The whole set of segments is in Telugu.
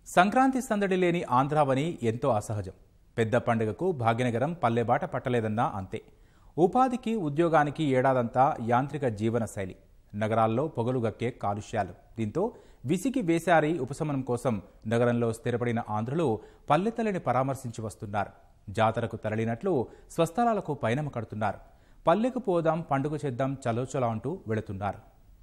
సంక్రాంతి సందడి లేని ఆంధ్రావని ఎంతో అసహజం పెద్ద పండుగకు భాగ్యనగరం పల్లెబాట పట్టలేదన్నా అంతే ఉపాధికి ఉద్యోగానికి ఏడాదంతా యాంత్రిక జీవన శైలి నగరాల్లో పొగలు గక్కే కాలుష్యాలు దీంతో విసిగి వేసారి ఉపశమనం కోసం నగరంలో స్థిరపడిన ఆంధ్రులు పల్లెతల్లిని పరామర్శించి వస్తున్నారు జాతరకు తరలినట్లు స్వస్థలాలకు పయనమ కడుతున్నారు పల్లెకు పోదాం పండుగ చేద్దాం చలోచలో అంటూ వెళుతున్నారు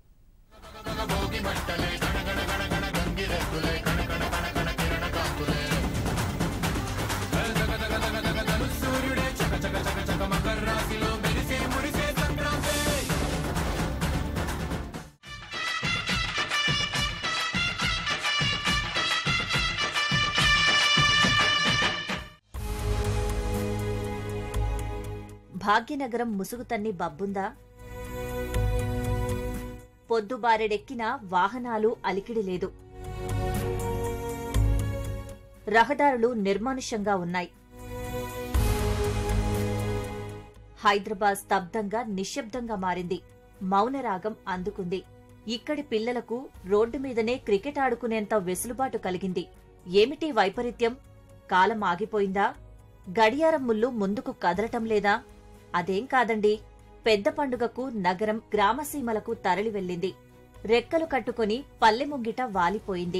భాగ్యనగరం ముసుగుతన్ని బబ్బుందా పొద్దుబారెడెక్కిన వాహనాలు అలికిడి లేదు రహదారులు నిర్మానుష్యంగా ఉన్నాయి హైదరాబాద్ స్తబ్దంగా నిశ్శబ్దంగా మారింది మౌనరాగం అందుకుంది ఇక్కడి పిల్లలకు రోడ్డు మీదనే క్రికెట్ ఆడుకునేంత వెసులుబాటు కలిగింది ఏమిటి వైపరీత్యం కాలం ఆగిపోయిందా గడియారం ముళ్ళు ముందుకు కదలటం లేదా అదేం కాదండి పెద్ద పండుగకు నగరం గ్రామసీమలకు తరలి వెళ్ళింది రెక్కలు కట్టుకుని పల్లె ముంగిట వాలిపోయింది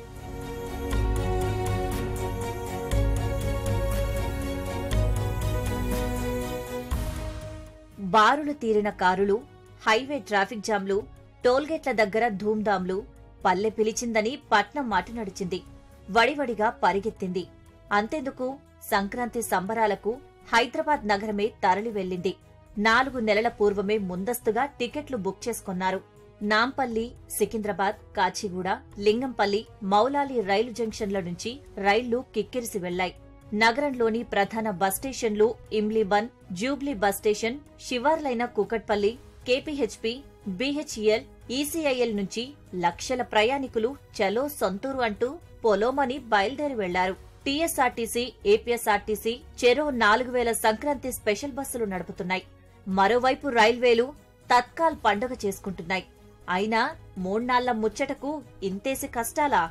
బారులు తీరిన కారులు హైవే ట్రాఫిక్ జామ్లు టోల్గేట్ల దగ్గర ధూమ్ధాంలు పల్లె పిలిచిందని పట్నం మాట నడిచింది వడివడిగా పరిగెత్తింది అంతెందుకు సంక్రాంతి సంబరాలకు హైదరాబాద్ నగరమే తరలి వెళ్ళింది నాలుగు నెలల పూర్వమే ముందస్తుగా టికెట్లు బుక్ చేసుకున్నారు నాంపల్లి సికింద్రాబాద్ కాచిగూడ లింగంపల్లి మౌలాలి రైలు జంక్షన్ల నుంచి రైళ్లు కిక్కిరిసి వెళ్లాయి నగరంలోని ప్రధాన బస్ స్టేషన్లు ఇమ్లీబన్ జూబ్లీ బస్ స్టేషన్ శివార్లైన కుకట్పల్లి కేపీహెచ్పీ బీహెచ్ఈఎల్ ఈసీఐఎల్ నుంచి లక్షల ప్రయాణికులు చలో సొంతూరు అంటూ పొలోమని బయలుదేరి వెళ్లారు టీఎస్ఆర్టీసీ ఏపీఎస్ఆర్టీసీ చెరో నాలుగు వేల సంక్రాంతి స్పెషల్ బస్సులు నడుపుతున్నాయి మరోవైపు రైల్వేలు తత్కాల్ పండుగ చేసుకుంటున్నాయి అయినా మూడ్నాళ్ల ముచ్చటకు ఇంతేసి కష్టాలా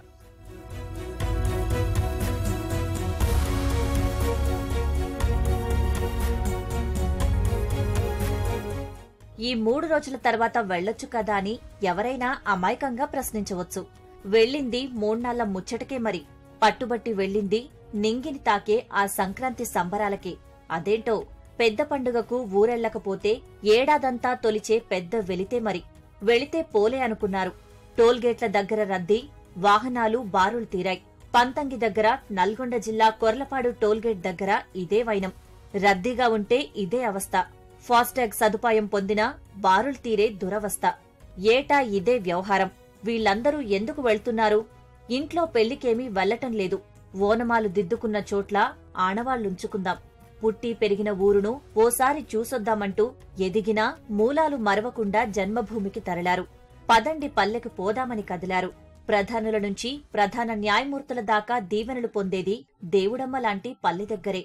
ఈ మూడు రోజుల తర్వాత వెళ్లొచ్చు కదా అని ఎవరైనా అమాయకంగా ప్రశ్నించవచ్చు వెళ్ళింది మూడ్నాళ్ల ముచ్చటకే మరి పట్టుబట్టి వెళ్ళింది నింగిని తాకే ఆ సంక్రాంతి సంబరాలకే అదేంటో పెద్ద పండుగకు ఊరెళ్లకపోతే ఏడాదంతా తొలిచే పెద్ద వెలితే మరి వెళితే పోలే అనుకున్నారు టోల్గేట్ల దగ్గర రద్దీ వాహనాలు బారులు తీరాయి పంతంగి దగ్గర నల్గొండ జిల్లా కొర్లపాడు టోల్గేట్ దగ్గర ఇదే వైనం రద్దీగా ఉంటే ఇదే అవస్థ ఫాస్టాగ్ సదుపాయం పొందినా బారులు తీరే దురవస్థ ఏటా ఇదే వ్యవహారం వీళ్ళందరూ ఎందుకు వెళ్తున్నారు ఇంట్లో పెళ్లికేమీ వెళ్లటం లేదు ఓనమాలు దిద్దుకున్న చోట్ల ఆనవాళ్లుంచుకుందాం పుట్టి పెరిగిన ఊరును ఓసారి చూసొద్దామంటూ ఎదిగినా మూలాలు మరవకుండా జన్మభూమికి తరలారు పదండి పల్లెకు పోదామని కదిలారు ప్రధానుల నుంచి ప్రధాన న్యాయమూర్తుల దాకా దీవెనలు పొందేది దేవుడమ్మ లాంటి పల్లె దగ్గరే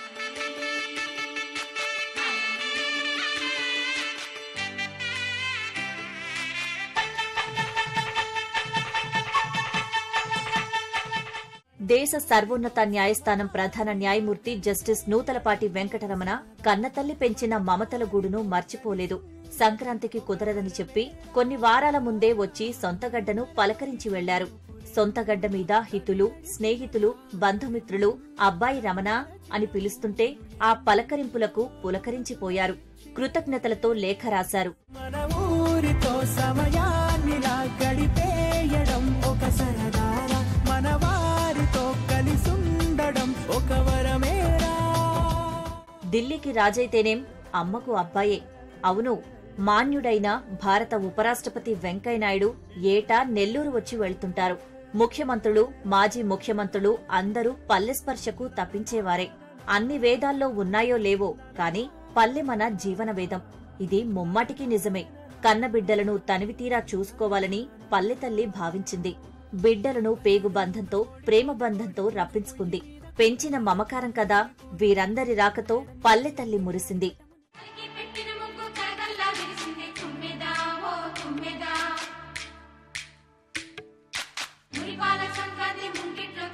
దేశ సర్వోన్నత న్యాయస్థానం ప్రధాన న్యాయమూర్తి జస్టిస్ నూతలపాటి వెంకటరమణ కన్నతల్లి పెంచిన మమతల గూడును మర్చిపోలేదు సంక్రాంతికి కుదరదని చెప్పి కొన్ని వారాల ముందే వచ్చి సొంతగడ్డను పలకరించి వెళ్లారు సొంతగడ్డ మీద హితులు స్నేహితులు బంధుమిత్రులు అబ్బాయి రమణ అని పిలుస్తుంటే ఆ పలకరింపులకు పులకరించిపోయారు కృతజ్ఞతలతో లేఖ రాశారు మన ఊరితో సమయాన్నిలా గడిపేయడం ఒక సరదారా మన వారితో కలిసుండడం ఒక వరమేరా ఢిల్లీకి రాజైతేనేం అమ్మకు అబ్బాయే అవును మాన్యుడైన భారత ఉపరాష్ట్రపతి వెంకయ్యనాయుడు ఏటా నెల్లూరు వచ్చి వెళ్తుంటారు ముఖ్యమంత్రులు మాజీ ముఖ్యమంత్రులు అందరూ పల్లె స్పర్శకు తప్పించేవారే అన్ని వేదాల్లో ఉన్నాయో లేవో కాని పల్లె మన జీవన వేదం ఇది ముమ్మాటికి నిజమే కన్నబిడ్డలను తనివితీరా చూసుకోవాలని పల్లె తల్లి భావించింది బిడ్డలను పేగు బంధంతో ప్రేమ బంధంతో రప్పించుకుంది పెంచిన మమకారం కదా వీరందరి రాకతో పల్లె తల్లి మురిసింది కలిగి పెట్టిన ముగ్గు కరగల్లా విరిసింది తుమ్మెదా ఓ తుమ్మెదా మురిపాల సంక్రాంతి ముంగిట్లో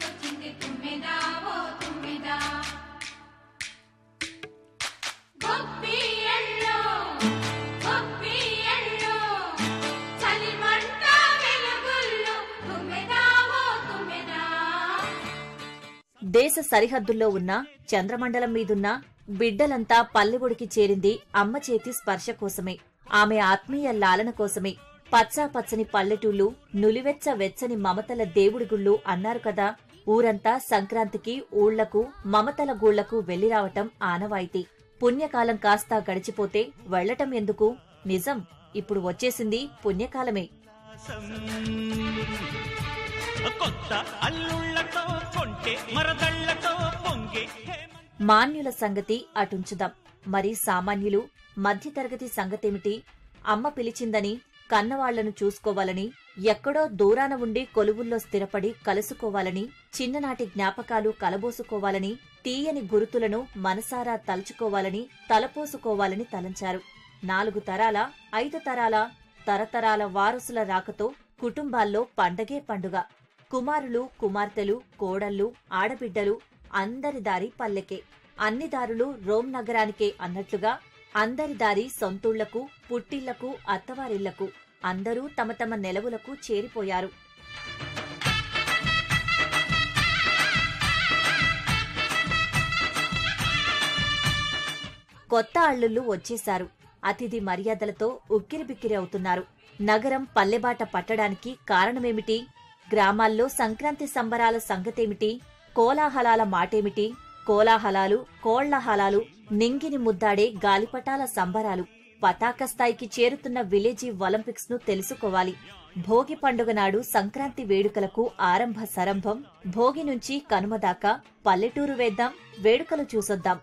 దేశ సరిహద్దుల్లో ఉన్న చంద్రమండలం మీదున్న బిడ్డలంతా పల్లెవుడికి చేరింది అమ్మ చేతి స్పర్శ కోసమే ఆమె ఆత్మీయ లాలన కోసమే పచ్చా పచ్చని పల్లెటూళ్ళు నులివెచ్చ వెచ్చని మమతల దేవుడి గుళ్ళు అన్నారు కదా ఊరంతా సంక్రాంతికి ఊళ్లకు మమతల గూళ్లకు వెళ్లి రావటం ఆనవాయితీ పుణ్యకాలం కాస్తా గడిచిపోతే వెళ్లటం ఎందుకు నిజం ఇప్పుడు వచ్చేసింది పుణ్యకాలమే కొత్త అల్లుళ్ళతో కొంటే మరదళ్ళతో పొంగే మాన్యుల సంగతి అటుంచుదాం మరి సామాన్యులు మధ్యతరగతి సంగతేమిటి అమ్మ పిలిచిందని కన్నవాళ్లను చూసుకోవాలని ఎక్కడో దూరాన ఉండి కొలువుల్లో స్థిరపడి కలుసుకోవాలని చిన్ననాటి జ్ఞాపకాలు కలబోసుకోవాలని తీయని గురుతులను మనసారా తలుచుకోవాలని తలపోసుకోవాలని తలంచారు నాలుగు తరాల ఐదు తరాల తరతరాల వారసుల రాకతో కుటుంబాల్లో పండగే పండుగ కుమారులు కుమార్తెలు కోడళ్ళు ఆడబిడ్డలు అందరి దారి పల్లెకే అన్ని దారులు రోమ్ నగరానికే అన్నట్లుగా అందరి దారి సొంతూళ్లకు పుట్టిళ్లకు అత్తవారిళ్లకు అందరూ తమ తమ నెలవులకు చేరిపోయారు కొత్త అల్లుళ్ళు వచ్చేశారు అతిథి మర్యాదలతో ఉక్కిరిబిక్కిరి అవుతున్నారు నగరం పల్లెబాట పట్టడానికి కారణమేమిటి గ్రామాల్లో సంక్రాంతి సంబరాల సంగతేమిటి కోలాహలాల మాటేమిటి కోలాహలాలు కోళ్లహలాలు నింగిని ముద్దాడే గాలిపటాల సంబరాలు పతాక స్థాయికి చేరుతున్న విలేజీ ఒలింపిక్స్ ను తెలుసుకోవాలి భోగి పండుగ నాడు సంక్రాంతి వేడుకలకు ఆరంభ సరంభం భోగి నుంచి కనుమ దాకా పల్లెటూరు వేద్దాం వేడుకలు చూసొద్దాం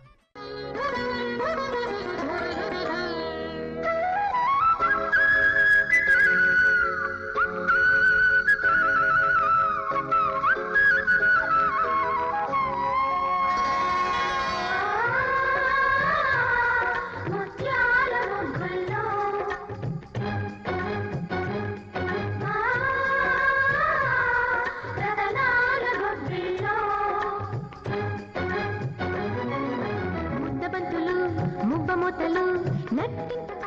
ముత్యాల ముగ్గుల్లో రతనాల గుడ్డిల్లో ముద్దబంతులు ముబ్బమొత్తలు నట్టింట